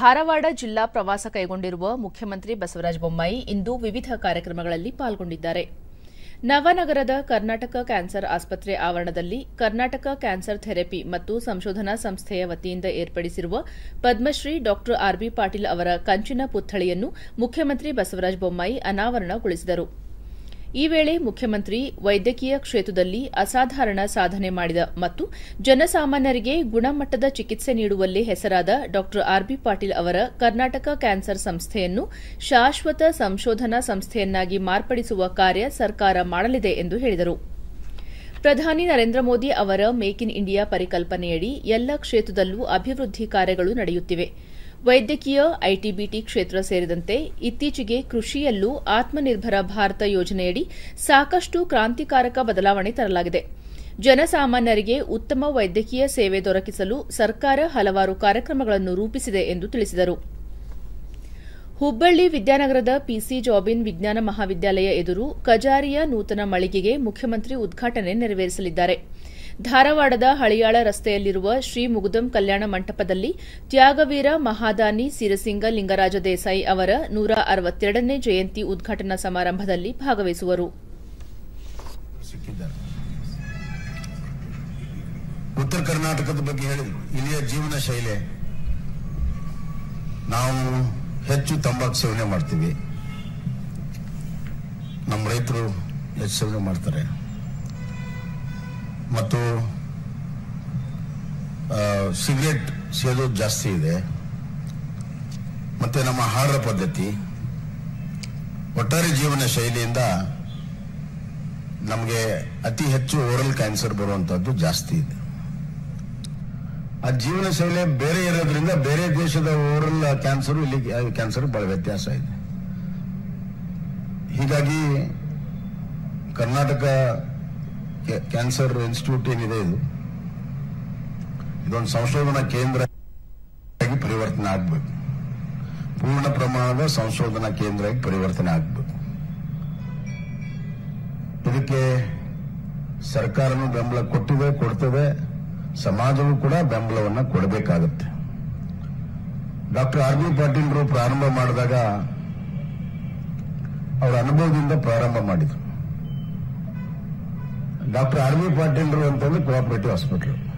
ಧಾರವಾಡ ಜಿಲ್ಲಾ ಪ್ರವಾಸ ಕೈಗೊಂಡಿರುವ ಮುಖ್ಯಮಂತ್ರಿ ಬಸವರಾಜ ಬೊಮ್ಮಾಯಿ ಇಂದು ವಿವಿಧ ಕಾರ್ಯಕ್ರಮಗಳಲ್ಲಿ ಪಾಲ್ಗೊಂಡಿದ್ದಾರೆ ನವನಗರದ ಕರ್ನಾಟಕ ಕ್ಯಾನ್ಸರ್ ಆಸ್ಪತ್ರೆ ಆವರಣದಲ್ಲಿ ಕರ್ನಾಟಕ ಕ್ಯಾನ್ಸರ್ ಥೆರಪಿ ಮತ್ತು ಸಂಶೋಧನಾ ಸಂಸ್ಥೆಯ ವತಿಯಿಂದ ಏರ್ಪಡಿಸಿರುವ ಪದ್ಮಶ್ರೀ ಡಾ ಆರ್ಬಿ ಪಾಟೀಲ್ ಅವರ ಕಂಚಿನ ಪುತ್ಥಳಿಯನ್ನು ಮುಖ್ಯಮಂತ್ರಿ ಬಸವರಾಜ ಬೊಮ್ಮಾಯಿ ಅನಾವರಣಗೊಳಿಸಿದರು ಈ ವೇಳೆ ಮುಖ್ಯಮಂತ್ರಿ ವೈದ್ಯಕೀಯ ಕ್ಷೇತ್ರದಲ್ಲಿ ಅಸಾಧಾರಣ ಸಾಧನೆ ಮಾಡಿದ ಮತ್ತು ಜನಸಾಮಾನ್ಯರಿಗೆ ಗುಣಮಟ್ಟದ ಚಿಕಿತ್ಸೆ ನೀಡುವಲ್ಲಿ ಹೆಸರಾದ ಡಾ ಆರ್ಬಿ ಪಾಟೀಲ್ ಅವರ ಕರ್ನಾಟಕ ಕ್ಯಾನ್ಸರ್ ಸಂಸ್ಥೆಯನ್ನು ಶಾಶ್ವತ ಸಂಶೋಧನಾ ಸಂಸ್ಥೆಯನ್ನಾಗಿ ಮಾರ್ಪಡಿಸುವ ಕಾರ್ಯ ಸರ್ಕಾರ ಮಾಡಲಿದೆ ಎಂದು ಹೇಳಿದರು ಪ್ರಧಾನಿ ನರೇಂದ್ರ ಮೋದಿ ಅವರ ಮೇಕ್ ಇನ್ ಇಂಡಿಯಾ ಪರಿಕಲ್ಪನೆಯಡಿ ಎಲ್ಲ ಕ್ಷೇತ್ರದಲ್ಲೂ ಅಭಿವೃದ್ಧಿ ಕಾರ್ಯಗಳು ನಡೆಯುತ್ತಿವೆ ವೈದ್ಯಕೀಯ ಐಟಿಬಿಟಿ ಕ್ಷೇತ್ರ ಸೇರಿದಂತೆ ಇತ್ತೀಚೆಗೆ ಕೃಷಿಯಲ್ಲೂ ಆತ್ಮನಿರ್ಭರ ಭಾರತ ಯೋಜನೆಯಡಿ ಸಾಕಷ್ಟು ಕ್ರಾಂತಿಕಾರಕ ಬದಲಾವಣೆ ತರಲಾಗಿದೆ ಜನಸಾಮಾನ್ಯರಿಗೆ ಉತ್ತಮ ವೈದ್ಯಕೀಯ ಸೇವೆ ದೊರಕಿಸಲು ಸರ್ಕಾರ ಹಲವಾರು ಕಾರ್ಯಕ್ರಮಗಳನ್ನು ರೂಪಿಸಿದೆ ಎಂದು ತಿಳಿಸಿದರು ಹುಬ್ಬಳ್ಳಿ ವಿದ್ಯಾನಗರದ ಪಿಸಿ ಜಾಬಿನ್ ವಿಜ್ಞಾನ ಮಹಾವಿದ್ಯಾಲಯ ಎದುರು ಕಜಾರಿಯ ನೂತನ ಮಳಿಗೆಗೆ ಮುಖ್ಯಮಂತ್ರಿ ಉದ್ಘಾಟನೆ ನೆರವೇರಿಸಲಿದ್ದಾರೆ ಧಾರವಾಡದ ಹಳಿಯಾಳ ರಸ್ತೆಯಲ್ಲಿರುವ ಶ್ರೀ ಮುಗುದಂ ಕಲ್ಯಾಣ ಮಂಟಪದಲ್ಲಿ ತ್ಯಾಗವೀರ ಮಹಾದಾನಿ ಸಿರಸಿಂಗ ಲಿಂಗರಾಜ ದೇಸಾಯಿ ಅವರ ನೂರ ಅರವತ್ತೆರಡನೇ ಜಯಂತಿ ಉದ್ಘಾಟನಾ ಸಮಾರಂಭದಲ್ಲಿ ಭಾಗವಹಿಸುವರು ಸಿಕ್ಕಿದ್ದಾರೆ ಉತ್ತರ ಕರ್ನಾಟಕದ ಬಗ್ಗೆ ಹೇಳಿದ್ರು ಇಲ್ಲಿಯ ಜೀವನ ಶೈಲಿ ನಾವು ಹೆಚ್ಚು ತಂಬಾಕು ಸೇವನೆ ಮಾಡ್ತೀವಿ ನಮ್ಮ ರೈತರು ಹೆಚ್ಚು ಸೇವನೆ ಮಾಡ್ತಾರೆ ಮತ್ತು ಆ, ಸಿಗರೇಟ್ ಸೇದೋದು ಜಾಸ್ತಿ ಇದೆ ಮತ್ತೆ ನಮ್ಮ ಆಹಾರ ಪದ್ಧತಿ ಒಟ್ಟಾರೆ ಜೀವನ ಶೈಲಿಯಿಂದ ನಮಗೆ ಅತಿ ಹೆಚ್ಚು ಓರಲ್ ಕ್ಯಾನ್ಸರ್ ಬರುವಂತದ್ದು ಜಾಸ್ತಿ ಇದೆ ಆ ಜೀವನ ಶೈಲಿ ಬೇರೆ ಇರೋದ್ರಿಂದ ಬೇರೆ ದೇಶದ ಓರಲ್ ಕ್ಯಾನ್ಸರ್ ಇಲ್ಲಿ ಕ್ಯಾನ್ಸರ್ ಬಹಳ ವ್ಯತ್ಯಾಸ ಇದೆ ಹೀಗಾಗಿ ಕರ್ನಾಟಕ ಕ್ಯಾ- ಕ್ಯಾನ್ಸರ್ ಇನ್ಸ್ಟಿಟ್ಯೂಟ್ ಏನಿದೆ ಇದು ಇದೊಂದು ಸಂಶೋಧನಾ ಕೇಂದ್ರ ಆಗಿ ಪರಿವರ್ತನೆ ಆಗಬೇಕು ಪೂರ್ಣ ಪ್ರಮಾಣದ ಸಂಶೋಧನಾ ಕೇಂದ್ರ ಆಗಿ ಪರಿವರ್ತನೆ ಆಗಬೇಕು ಇದಕ್ಕೆ ಸರ್ಕಾರನು ಬೆಂಬಲ ಕೊಟ್ಟಿದೆ ಕೊಡ್ತದೆ ಸಮಾಜವೂ ಕೂಡ ಬೆಂಬಲವನ್ನ ಕೊಡಬೇಕಾಗುತ್ತೆ ಡಾಕ್ಟರ್ ಆರ್ ಬಿ ಪಾಟೀಲ್ರು ಪ್ರಾರಂಭ ಮಾಡಿದಾಗ ಅವರ ಅನುಭವದಿಂದ ಪ್ರಾರಂಭ ಮಾಡಿದ್ರು ಡಾಕ್ಟರ್ ಆರ್ ಬಿ ಪಾಟೀಲ್ರು ಅಂತಂದ್ರೆ ಕೋಆಪರೇಟಿವ್ ಹಾಸ್ಪಿಟಲ್